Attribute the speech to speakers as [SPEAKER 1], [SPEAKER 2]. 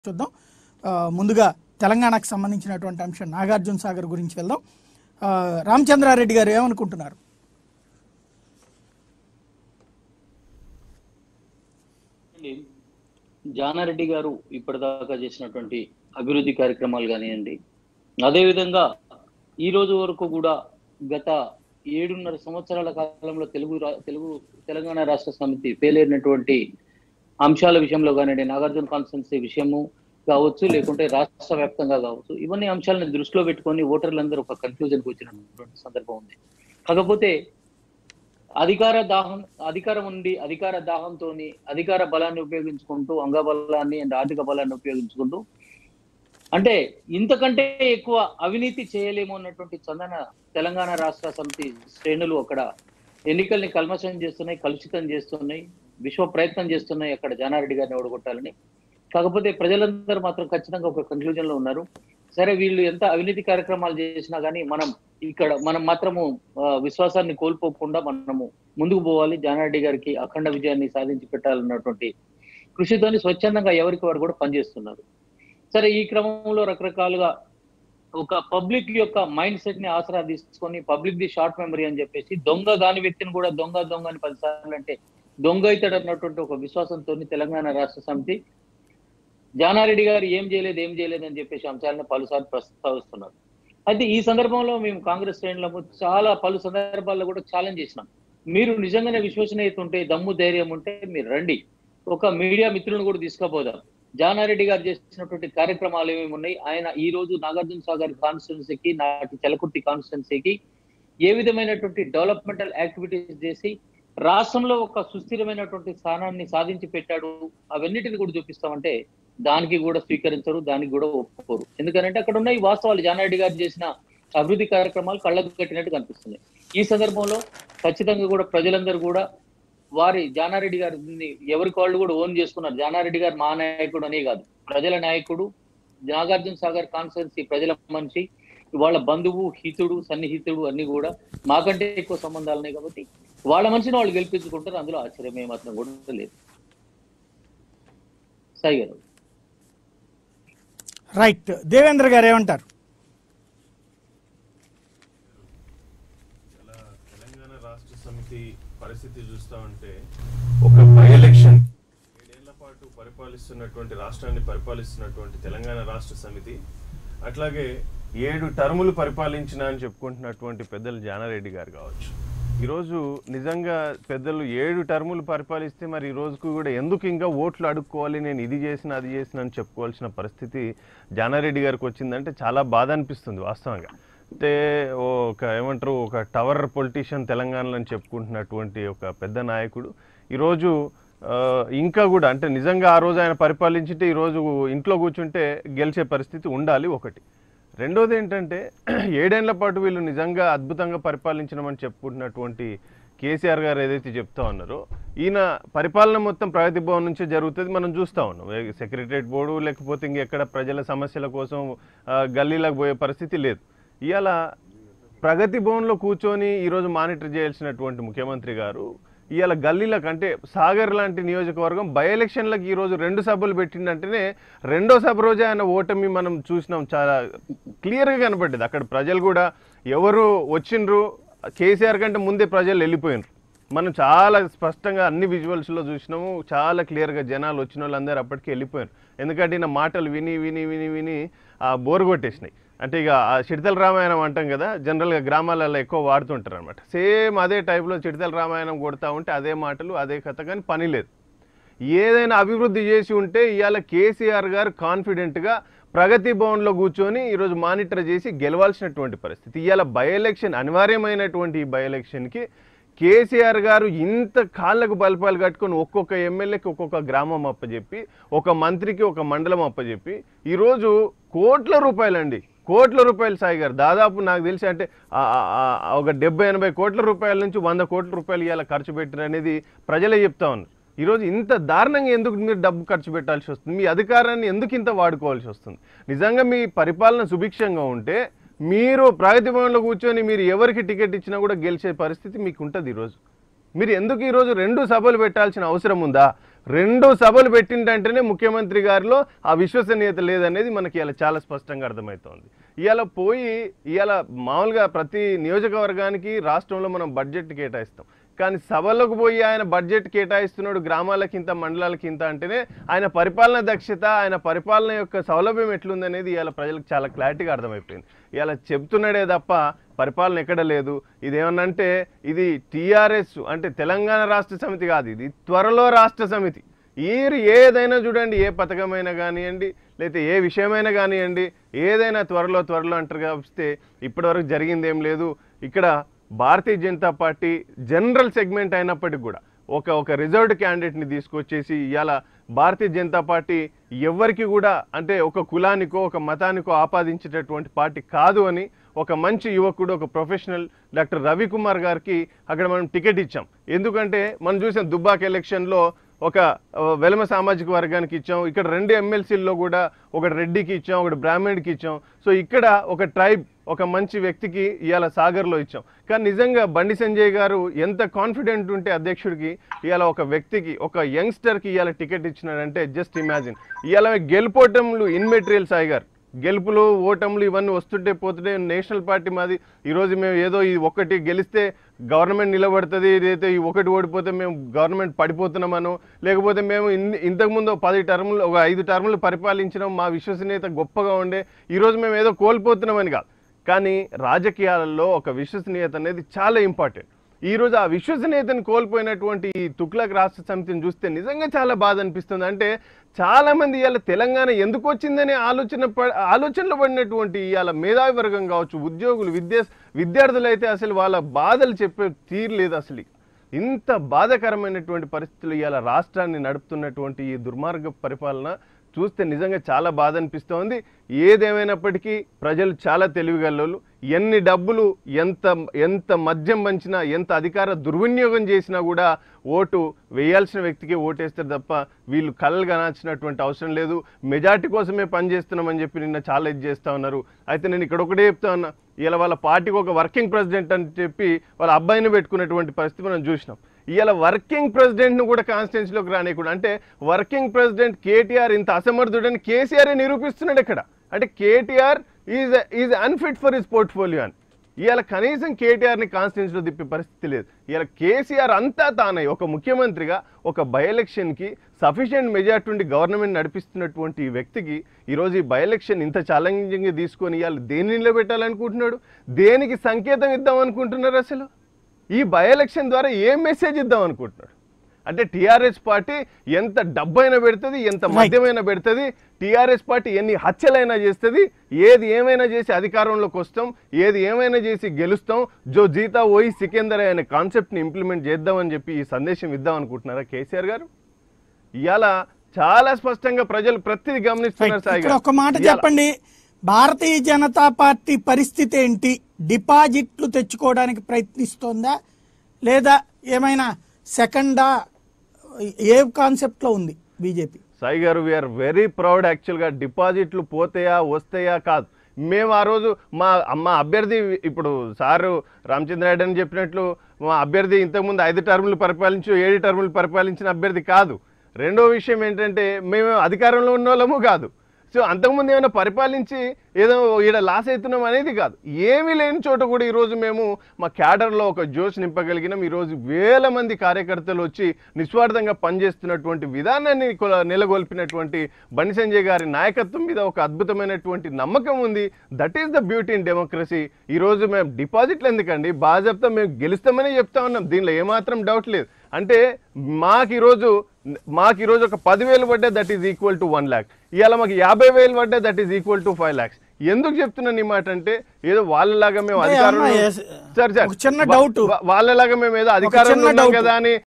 [SPEAKER 1] చూద్దాం ఆ, ముందుగా తెలంగాణకు సంబంధించినటువంటి అంశం నాగార్జున సాగర్ గురించి వెళ్దాం ఆ, రామచంద్రారెడ్డి గారు ఏమనుకుంటున్నారు
[SPEAKER 2] అండి, జానారెడ్డి గారు ఇప్పటిదాకా చేసినటువంటి అభివృద్ధి కార్యక్రమాలు కానివ్వండి అదేవిధంగా ఈ రోజు వరకు కూడా గత ఏడున్నర సంవత్సరాల కాలంలో తెలుగు రా- తెలుగు తెలంగాణ రాష్ట్ర సమితి ఫెయిలైనటువంటి అంశాల విషయంలో కానివ్వండి నాగార్జున కాన్స్టెన్సీ విషయము కావచ్చు లేకుంటే రాష్ట్ర వ్యాప్తంగా కావచ్చు ఇవన్నీ అంశాలను దృష్టిలో పెట్టుకొని ఓటర్లందరూ ఒక కన్ఫ్యూజన్కి వచ్చినటువంటి సందర్భం ఉంది కాకపోతే అధికార దాహం అధికారం ఉండి అధికార దాహంతో అధికార బలాన్ని ఉపయోగించుకుంటూ అంగబలాన్ని అండ్ ఆర్థిక బలాన్ని ఉపయోగించుకుంటూ అంటే ఇంతకంటే ఎక్కువ అవినీతి చేయలేము అన్నటువంటి చందన తెలంగాణ రాష్ట్ర సమితి శ్రేణులు అక్కడ ఎన్నికల్ని కల్మషం చేస్తున్నాయి కలుషితం చేస్తున్నాయి విశ్వ ప్రయత్నం చేస్తున్నాయి అక్కడ జానారెడ్డి గారిని ఓడగొట్టాలని కాకపోతే ప్రజలందరూ మాత్రం ఖచ్చితంగా ఒక కన్క్లూజన్ లో ఉన్నారు సరే వీళ్ళు ఎంత అవినీతి కార్యక్రమాలు చేసినా కానీ మనం ఇక్కడ మనం మాత్రము ఆ, విశ్వాసాన్ని కోల్పోకుండా మనము ముందుకు పోవాలి జానారెడ్డి గారికి అఖండ విజయాన్ని సాధించి పెట్టాలన్నటువంటి కృషితోని స్వచ్ఛందంగా ఎవరికి వారు కూడా పనిచేస్తున్నారు సరే ఈ క్రమంలో రకరకాలుగా ఒక పబ్లిక్ యొక్క మైండ్ సెట్ ని ఆసరా తీసుకొని పబ్లిక్ ది షార్ట్ మెమరీ అని చెప్పేసి దొంగ కాని వ్యక్తిని కూడా దొంగ దొంగ అని పదిసార్లు అంటే దొంగ అవుతాడు అన్నటువంటి ఒక విశ్వాసంతో తెలంగాణ రాష్ట్ర సమితి జానారెడ్డి గారు ఏం చేయలేదు ఏం చేయలేదు అని చెప్పేసి అంశాలను పలుసార్లు ప్రస్తావిస్తున్నారు అయితే ఈ సందర్భంలో మేము కాంగ్రెస్ శ్రేణులకు చాలా పలు సందర్భాల్లో కూడా ఛాలెంజ్ చేసినాం మీరు నిజంగానే విశ్వసనీయత ఉంటే దమ్ము ధైర్యం ఉంటే మీరు రండి ఒక మీడియా మిత్రులను కూడా తీసుకుపోదాం జానారెడ్డి గారు చేసినటువంటి కార్యక్రమాలు ఏమేమి ఉన్నాయి ఆయన ఈ రోజు నాగార్జున సాగర్ కాన్స్టిట్యున్సీకి నాటి చలకుర్తి కాన్స్టిట్యున్సీకి ఏ విధమైనటువంటి డెవలప్మెంటల్ యాక్టివిటీస్ చేసి రాష్ట్రంలో ఒక సుస్థిరమైనటువంటి స్థానాన్ని సాధించి పెట్టాడు అవన్నిటిని కూడా చూపిస్తామంటే దానికి కూడా స్వీకరించరు దానికి కూడా ఒప్పుకోరు ఎందుకంటే అక్కడ ఉన్న ఈ వాస్తవాలు జానారెడ్డి గారు చేసిన అభివృద్ధి కార్యక్రమాలు కళ్ళకు కట్టినట్టు కనిపిస్తున్నాయి ఈ సందర్భంలో ఖచ్చితంగా కూడా ప్రజలందరూ కూడా వారి జానారెడ్డి గారిని ఎవరికి వాళ్ళు కూడా ఓన్ చేసుకున్నారు జానారెడ్డి గారు మా నాయకుడు అనే కాదు ప్రజల నాయకుడు నాగార్జున సాగర్ కాన్స్టిట్యున్సీ ప్రజల మనిషి వాళ్ళ బంధువు హితుడు సన్నిహితుడు అన్ని కూడా మాకంటే ఎక్కువ సంబంధాలు ఉన్నాయి కాబట్టి వాళ్ళ మనిషిని వాళ్ళు గెలిపించుకుంటారు అందులో ఆశ్చర్యం ఏమాత్రం కూడా లేదు సాయి గారు
[SPEAKER 1] రైట్ దేవేంద్ర గారు ఏమంటారు
[SPEAKER 3] ఇలా తెలంగాణ రాష్ట్ర సమితి పరిస్థితి చూస్తా ఉంటే ఒక బై ఎలక్షన్ ఏడేళ్ల పాటు పరిపాలిస్తున్నటువంటి రాష్ట్రాన్ని పరిపాలిస్తున్నటువంటి తెలంగాణ రాష్ట్ర సమితి అట్లాగే ఏడు టర్ములు పరిపాలించిన అని చెప్పుకుంటున్నటువంటి పెద్దలు జానారెడ్డి గారు కావచ్చు ఈరోజు నిజంగా పెద్దలు ఏడు టర్ములు పరిపాలిస్తే మరి ఈ రోజుకు కూడా ఎందుకు ఇంకా ఓట్లు అడుక్కోవాలి నేను ఇది చేసిన అది చేసిన అని చెప్పుకోవాల్సిన పరిస్థితి జానారెడ్డి గారికి వచ్చిందంటే చాలా బాధ అనిపిస్తుంది వాస్తవంగా అంటే ఓ ఒక ఏమంటారు ఒక టవర్ పొలిటీషియన్ తెలంగాణలో అని చెప్పుకుంటున్నటువంటి ఒక పెద్ద నాయకుడు ఈరోజు ఆ, ఇంకా కూడా అంటే నిజంగా ఆ రోజు ఆయన పరిపాలించింటే ఈరోజు ఇంట్లో కూర్చుంటే గెలిచే పరిస్థితి ఉండాలి ఒకటి రెండోది ఏంటంటే ఏడేళ్ల పాటు వీళ్ళు నిజంగా అద్భుతంగా పరిపాలించడమని చెప్పుకుంటున్నటువంటి కేసీఆర్ గారు ఏదైతే చెప్తా ఉన్నారో ఈయన పరిపాలన మొత్తం ప్రగతి భవన్ నుంచే జరుగుతుంది మనం చూస్తూ ఉన్నాం సెక్రటరేట్ బోర్డు లేకపోతే ఇంకెక్కడ ప్రజల సమస్యల కోసం ఆ, గల్లీలకు పోయే పరిస్థితి లేదు ఇవాళ ప్రగతి భవన్లో కూర్చొని ఈరోజు మానిటర్ చేయాల్సినటువంటి ముఖ్యమంత్రి గారు ఇవాళ గల్లీలకు అంటే సాగర్ లాంటి నియోజకవర్గం బై ఎలక్షన్లకు ఈరోజు రెండు సభలు పెట్టిండంటేనే రెండో సభ రోజే ఆయన ఓటమి మనం చూసినాం చాలా క్లియర్గా కనపడ్డది అక్కడ ప్రజలు కూడా ఎవరు వచ్చిండ్రు కేసీఆర్ కంటే ముందే ప్రజలు వెళ్ళిపోయినరు మనం చాలా స్పష్టంగా అన్ని విజువల్స్లో చూసినాము చాలా క్లియర్గా జనాలు వచ్చిన వాళ్ళందరూ అప్పటికి వెళ్ళిపోయారు ఎందుకంటే ఈయన మాటలు విని విని విని విని ఆ బోర్ కొట్టేసినాయి అంటే ఇక ఆ చిడతల రామాయణం అంటాం కదా జనరల్గా గ్రామాలలో ఎక్కువ వాడుతుంటారు అనమాట సేమ్ అదే టైప్లో చిడతల రామాయణం కొడతా ఉంటే అదే మాటలు అదే కథ కానీ పని లేదు ఏదైనా అభివృద్ధి చేసి ఉంటే ఇవాళ కేసీఆర్ గారు కాన్ఫిడెంట్గా ప్రగతి భవన్లో కూర్చొని ఈరోజు మానిటర్ చేసి గెలవాల్సినటువంటి పరిస్థితి ఇవాళ బై ఎలక్షన్ అనివార్యమైనటువంటి ఈ బై ఎలక్షన్కి కేసీఆర్ గారు ఇంత కాళ్ళకు బల్పాలు కట్టుకొని ఒక్కొక్క ఎమ్మెల్యేకి ఒక్కొక్క గ్రామం అప్పచెప్పి ఒక మంత్రికి ఒక మండలం అప్పచెప్పి ఈరోజు కోట్ల రూపాయలండి కోట్ల రూపాయలు సాయి గారు దాదాపు నాకు తెలిసి అంటే ఆ- ఆ- ఆ ఒక డెబ్బై ఎనభై కోట్ల రూపాయల నుంచి వంద కోట్ల రూపాయలు ఇవాళ ఖర్చు పెట్టిన అనేది ప్రజలే చెప్తా ఉన్నారు ఈరోజు ఇంత దారుణంగా ఎందుకు మీరు డబ్బు ఖర్చు పెట్టాల్సి వస్తుంది మీ అధికారాన్ని ఎందుకు ఇంత వాడుకోవాల్సి వస్తుంది నిజంగా మీ పరిపాలన సుభిక్షంగా ఉంటే మీరు ప్రగతి భవన్లో కూర్చొని మీరు ఎవరికి టికెట్ ఇచ్చినా కూడా గెలిచే పరిస్థితి మీకు ఉంటుంది ఈరోజు మీరు ఎందుకు ఈరోజు రెండు సభలు పెట్టాల్సిన అవసరం ఉందా రెండు సభలు పెట్టిందంటేనే ముఖ్యమంత్రి గారిలో ఆ విశ్వసనీయత లేదనేది మనకి ఇలా చాలా స్పష్టంగా అర్థమవుతోంది ఇవాళ పోయి ఇవాళ మామూలుగా ప్రతి నియోజకవర్గానికి రాష్ట్రంలో మనం బడ్జెట్ కేటాయిస్తాం కానీ సభలకు పోయి ఆయన బడ్జెట్ కేటాయిస్తున్నాడు గ్రామాలకి ఇంత మండలాలకి ఇంత అంటేనే ఆయన పరిపాలన దక్షత ఆయన పరిపాలన యొక్క సౌలభ్యం ఎట్లుందనేది ఇవాళ ప్రజలకు చాలా క్లారిటీగా అర్థమైపోయింది ఇవాళ చెప్తున్నాడే తప్ప పరిపాలన ఎక్కడ లేదు ఇదేమన్నంటే ఇది టీఆర్ఎస్ అంటే తెలంగాణ రాష్ట్ర సమితి కాదు ఇది త్వరలో రాష్ట్ర సమితి ఈరు ఏదైనా చూడండి ఏ పథకమైనా కానివ్వండి లేకపోతే ఏ విషయమైనా కానివ్వండి ఏదైనా త్వరలో త్వరలో అంటారు కాబట్టి ఇప్పటివరకు జరిగింది ఏం లేదు ఇక్కడ Bharatiya Janata Party general segment అయినప్పటికి కూడా ఒక ఒక రిజర్వ్డ్ క్యాండిడేట్ని తీసుకొచ్చేసి ఇవాళ భారతీయ జనతా పార్టీ ఎవరికి కూడా అంటే ఒక కులానికో ఒక మతానికో ఆపాదించేటటువంటి పార్టీ కాదు అని ఒక మంచి యువకుడు ఒక ప్రొఫెషనల్ డాక్టర్ రవికుమార్ గారికి అక్కడ మనం టికెట్ ఇచ్చాం ఎందుకంటే మనం చూసాం దుబ్బాక్ ఎలక్షన్లో ఒక ఆ, వెలమ సామాజిక వర్గానికి ఇచ్చాం ఇక్కడ రెండు ఎమ్మెల్సీల్లో కూడా ఒకటి రెడ్డికి ఇచ్చాం ఒకటి బ్రాహ్మణుడికి ఇచ్చాం సో ఇక్కడ ఒక ట్రైబ్ ఒక మంచి వ్యక్తికి ఇవాళ సాగర్లో ఇచ్చాం కానీ నిజంగా బండి సంజయ్ గారు ఎంత కాన్ఫిడెంట్ ఉంటే అధ్యక్షుడికి ఇవాళ ఒక వ్యక్తికి ఒక యంగ్స్టర్కి ఇవాళ టికెట్ ఇచ్చినాడంటే జస్ట్ ఇమాజిన్ ఇవాళ గెలుపోటములు ఇన్మెటీరియల్ సాయి గారు గెలుపులు ఓటములు ఇవన్నీ వస్తుంటే పోతుంటే నేషనల్ పార్టీ మాది ఈరోజు మేము ఏదో ఈ ఒక్కటి గెలిస్తే గవర్నమెంట్ నిలబడుతుంది ఇదైతే ఈ ఒకటి ఓడిపోతే మేము గవర్నమెంట్ పడిపోతున్నామను లేకపోతే మేము ఇన్ ఇంతకుముందు పది టర్ములు ఒక ఐదు టర్ములు పరిపాలించినాం మా విశ్వసనీయత గొప్పగా ఉండే ఈరోజు మేము ఏదో కోల్పోతున్నామని కాదు కానీ రాజకీయాలలో ఒక విశ్వసనీయత అనేది చాలా ఇంపార్టెంట్ ఈ రోజు ఆ విశ్వసనీయతను కోల్పోయినటువంటి ఈ తుక్లక్ రాష్ట్ర సమితిని చూస్తే నిజంగా చాలా బాధ అనిపిస్తుంది అంటే చాలా మంది ఇవాళ తెలంగాణ ఎందుకు వచ్చిందనే ఆలోచన ప- ఆలోచనలో పడినటువంటి ఇవాళ మేధావి వర్గం కావచ్చు ఉద్యోగులు విద్యా విద్యార్థులు అయితే అసలు వాళ్ళ బాధలు చెప్పే తీరలేదు అసలు ఇంత బాధాకరమైనటువంటి పరిస్థితులు ఇవాళ రాష్ట్రాన్ని నడుపుతున్నటువంటి ఈ దుర్మార్గ పరిపాలన చూస్తే నిజంగా చాలా బాధ అనిపిస్తోంది ఏదేమైనప్పటికీ ప్రజలు చాలా తెలివిగల్లోళ్ళు ఎన్ని డబ్బులు ఎంత ఎంత మద్యం పంచినా ఎంత అధికార దుర్వినియోగం చేసినా కూడా ఓటు వేయాల్సిన వ్యక్తికి ఓటేస్తారు తప్ప వీళ్ళు కళ్ళు కనాల్సినటువంటి అవసరం లేదు మెజార్టీ కోసమే పనిచేస్తున్నామని చెప్పి నిన్న చాలా ఇది చేస్తూ ఉన్నారు అయితే నేను ఇక్కడ ఒకటే చెప్తా ఉన్నా ఇలా వాళ్ళ పార్టీకి ఒక వర్కింగ్ ప్రెసిడెంట్ అని చెప్పి వాళ్ళ అబ్బాయిని పెట్టుకున్నటువంటి పరిస్థితి మనం చూసినాం ఇవాళ వర్కింగ్ ప్రెసిడెంట్ను కూడా కాన్స్టిట్యున్సీలోకి రానియకుండా అంటే వర్కింగ్ ప్రెసిడెంట్ కేటీఆర్ ఇంత అసమర్థుడని కేసీఆర్ నిరూపిస్తున్నాడు ఇక్కడ అంటే KTR is is unfit for his portfolio అని ఇవాళ కనీసం కేటీఆర్ని కాన్స్టిట్యున్సీలో తిప్పే పరిస్థితి లేదు ఇవాళ కేసీఆర్ అంతా తానై ఒక ముఖ్యమంత్రిగా ఒక బై ఎలక్షన్కి సఫిషియెంట్ మెజార్టీ ఉండి గవర్నమెంట్ నడిపిస్తున్నటువంటి ఈ వ్యక్తికి ఈరోజు ఈ బై ఎలక్షన్ ఇంత ఛాలెంజింగ్గా తీసుకొని ఇవాళ దేన్ని నిలబెట్టాలనుకుంటున్నాడు దేనికి సంకేతం ఇద్దాం అనుకుంటున్నారు అసలు ఈ బై ఎలక్షన్ ద్వారా ఏ మెసేజ్ ఇద్దాం అనుకుంటున్నాడు అంటే టీఆర్ఎస్ పార్టీ ఎంత డబ్బైనా పెడుతుంది ఎంత మద్యమైనా పెడుతుంది టీఆర్ఎస్ పార్టీ ఎన్ని హత్యలైనా చేస్తుంది ఏది ఏమైనా చేసి అధికారంలోకి వస్తాం ఏది ఏమైనా చేసి గెలుస్తాం జో జీతా ఓయి సికిందర్ అనే కాన్సెప్ట్ని ఇంప్లిమెంట్ చేద్దామని చెప్పి ఈ సందేశం ఇద్దాం అనుకుంటున్నారా కేసీఆర్ గారు ఇవాళ చాలా స్పష్టంగా ప్రజలు ప్రతిదీ గమనిస్తున్నారు సాయి
[SPEAKER 1] ఇక్కడ
[SPEAKER 3] గారు.
[SPEAKER 1] ఒక మాట
[SPEAKER 3] ఇవాళ-
[SPEAKER 1] చెప్పండి భారతీయ జనతా పార్టీ పరిస్థితి ఏంటి డిపాజిట్లు తెచ్చుకోవడానికి ప్రయత్నిస్తోందా లేదా ఏమైనా సెకండా ఏ కాన్సెప్ట్ లో ఉంది బీజేపీ
[SPEAKER 3] సాయి గారు వీఆర్ వెరీ ప్రౌడ్ యాక్చువల్గా డిపాజిట్లు పోతాయా వస్తాయా కాదు మేము ఆ రోజు మా మా అభ్యర్థి ఇప్పుడు సారు రామచంద్రారెడ్డి అని చెప్పినట్లు మా అభ్యర్థి ఇంతకుముందు ఐదు టర్ములు పరిపాలించు ఏడు టర్ములు పరిపాలించిన అభ్యర్థి కాదు రెండో విషయం ఏంటంటే మేము అధికారంలో ఉన్న వాళ్ళము కాదు సో అంతకుముందు ఏమైనా పరిపాలించి ఏదో ఈడ లాస్ అవుతున్నాం అనేది కాదు ఏమీ లేని చోట కూడా ఈరోజు మేము మా క్యాడర్లో ఒక జోష్ నింపగలిగినాం ఈరోజు వేల మంది కార్యకర్తలు వచ్చి నిస్వార్థంగా పనిచేస్తున్నటువంటి విధానాన్ని కొల- నెలకొల్పినటువంటి బండి సంజయ్ గారి నాయకత్వం మీద ఒక అద్భుతమైనటువంటి నమ్మకం ఉంది that is the beauty in democracy ఈరోజు మేము డిపాజిట్లు ఎందుకండి బాజాబ్తా మేము గెలుస్తామని చెప్తా ఉన్నాం దీనిలో ఏమాత్రం డౌట్ లేదు అంటే మాకు ఈరోజు మాకు ఈరోజు ఒక పదివేలు పడ్డా that is equal to one lakh ఇవాళ మాకు యాభై వేలు పడ్డా that is equal to five lakhs ఎందుకు చెప్తున్నాను ఈ మాట అంటే ఏదో వాళ్ళలాగా మేము
[SPEAKER 1] అంటే
[SPEAKER 3] అధికారంలో
[SPEAKER 1] అన్న, yes.
[SPEAKER 3] సార్ సార్
[SPEAKER 1] ఒక చిన్న
[SPEAKER 3] వా-
[SPEAKER 1] doubt.
[SPEAKER 3] వా- వాళ్ళలాగా మేము ఏదో అధికారంలో
[SPEAKER 1] చిన్న
[SPEAKER 3] ఉన్నాం
[SPEAKER 1] doubt.
[SPEAKER 3] కదా అని